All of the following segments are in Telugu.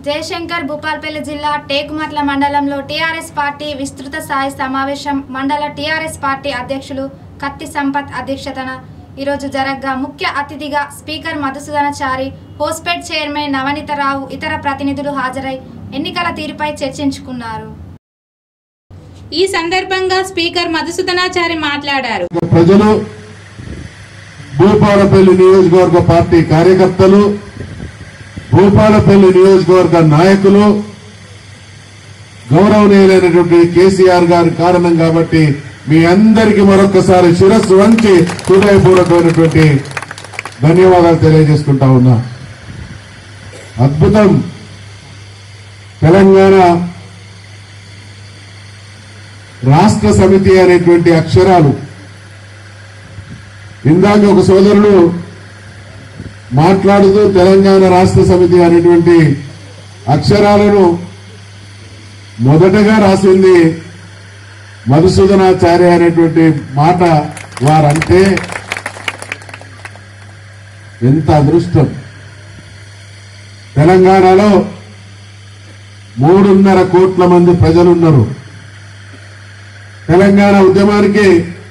జయశంకర్ భూపాల్పల్లి జిల్లా టేకుమట్ల మండలంలో టీఆర్ఎస్ పార్టీ విస్తృత స్థాయి సమావేశం మండల టీఆర్ఎస్ పార్టీ అధ్యక్షులు కత్తి సంపత్ అధ్యక్షతన ఈరోజు జరగ్గా ముఖ్య అతిథిగా స్పీకర్ మధుసూదనాచారి హోస్పేట్ చైర్మన్ నవనీతరావు ఇతర ప్రతినిధులు హాజరై ఎన్నికల తీరుపై చర్చించుకున్నారు ఈ సందర్భంగా స్పీకర్ మధుసూదనాచారి మాట్లాడారు ప్రజలు భూపాలపల్లి నియోజకవర్గ పార్టీ కార్యకర్తలు భూపాలపల్లి నియోజకవర్గ నాయకులు గౌరవనీయులైనటువంటి కేసీఆర్ గారి కారణం కాబట్టి మీ అందరికీ మరొకసారి శిరస్సు వంచి హృదయపూర్వకమైనటువంటి ధన్యవాదాలు తెలియజేసుకుంటా ఉన్నా అద్భుతం తెలంగాణ రాష్ట్ర సమితి అనేటువంటి అక్షరాలు ఇందాక ఒక సోదరుడు మాట్లాడుతూ తెలంగాణ రాష్ట్ర సమితి అనేటువంటి అక్షరాలను మొదటగా రాసింది మధుసూదనాచార్య అనేటువంటి మాట వారంటే ఎంత అదృష్టం తెలంగాణలో మూడున్నర కోట్ల మంది ప్రజలున్నారు తెలంగాణ ఉద్యమానికి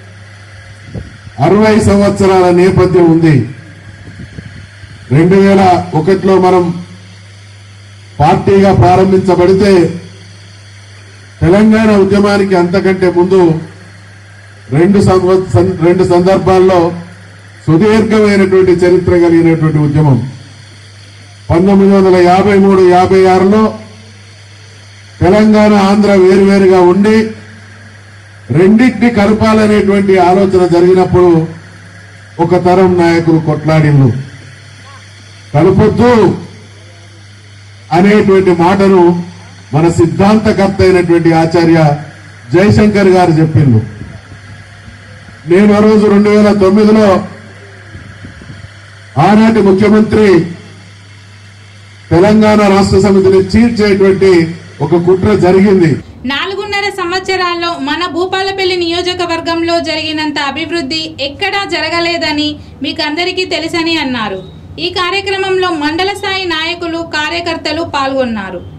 అరవై సంవత్సరాల నేపథ్యం ఉంది రెండు వేల ఒకటిలో మనం పార్టీగా ప్రారంభించబడితే తెలంగాణ ఉద్యమానికి అంతకంటే ముందు రెండు సంవ- సం- రెండు సందర్భాల్లో సుదీర్ఘమైనటువంటి చరిత్ర కలిగినటువంటి ఉద్యమం పంతొమ్మిది వందల యాభై మూడు యాభై ఆరులో తెలంగాణ ఆంధ్ర వేరువేరుగా ఉండి రెండింటిని కలపాలనేటువంటి ఆలోచన జరిగినప్పుడు ఒక తరం నాయకులు కొట్లాడిల్లు కలపొద్దు అనేటువంటి మాటను మన సిద్ధాంతకర్త అయినటువంటి ఆచార్య జయశంకర్ గారు చెప్పిండు నేను ఆ రోజు రెండు వేల తొమ్మిదిలో ఆనాటి ముఖ్యమంత్రి తెలంగాణ రాష్ట్ర సమితిని చీల్చేటువంటి ఒక కుట్ర జరిగింది నాలుగున్నర సంవత్సరాల్లో మన భూపాలపల్లి నియోజకవర్గంలో జరిగినంత అభివృద్ధి ఎక్కడా జరగలేదని మీకు అందరికీ తెలుసని అన్నారు ఈ కార్యక్రమంలో మండల స్థాయి నాయకులు కార్యకర్తలు పాల్గొన్నారు